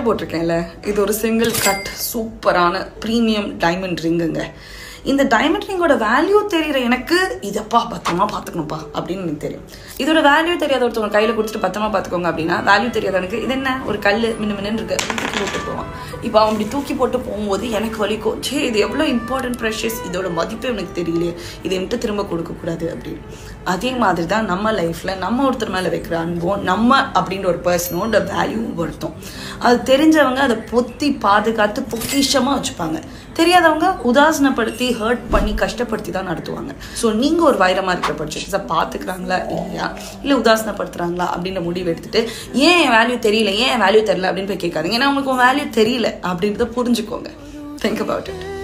போட்டிருக்கேன்ல இது ஒரு single cut சூப்பரான ப்ரீமியம் டைமண்ட் ரிங்குங்க இந்த டைமண்ட் ரிங்கோட வேல்யூ தெரியுற எனக்கு இதப்பா பத்திரமா பார்த்துக்கணும்ப்பா அப்படின்னு எனக்கு தெரியும் இதோட வேல்யூ தெரியாத ஒருத்தவங்க கையில் கொடுத்துட்டு பத்திரமா பார்த்துக்கோங்க அப்படின்னா வேல்யூ தெரியாதவனுக்கு இது என்ன ஒரு கல் மின்னு மின்னு இருக்கு தூக்கி போட்டு போவான் இப்போ அவன் அப்படி தூக்கி போட்டு போகும்போது எனக்கு வலிக்கும் சே இது எவ்வளோ இம்பார்ட்டன்ட் ப்ரெஷஸ் இதோட மதிப்பே எனக்கு தெரியலையே இதை என்கிட்ட திரும்ப கொடுக்கக்கூடாது அப்படின்னு அதே மாதிரி தான் நம்ம லைஃப்பில் நம்ம ஒருத்தர் மேலே வைக்கிற அன்பும் நம்ம அப்படின்ற ஒரு பர்சனோட வேல்யூவும் வருத்தம் அது தெரிஞ்சவங்க அதை பொத்தி பாதுகாத்து பொக்கிஷமாக வச்சுப்பாங்க தெரியாதவங்க உதாசனப்படுத்தி ஹர்ட் பண்ணி கஷ்டப்படுத்தி தான் நடத்துவாங்க ஸோ நீங்கள் ஒரு வைரமாக இருக்கிற பட்சத்தை பார்த்துக்கிறாங்களா இல்லையா இல்லை உதாசனப்படுத்துகிறாங்களா அப்படின்ற முடிவு எடுத்துட்டு ஏன் என் வேல்யூ தெரியல ஏன் என் வேல்யூ தெரியல அப்படின்னு போய் கேட்காதீங்க ஏன்னா உங்களுக்கு வேல்யூ தெரியல அப்படின்றத புரிஞ்சுக்கோங்க திங்க் அபவுட் இட்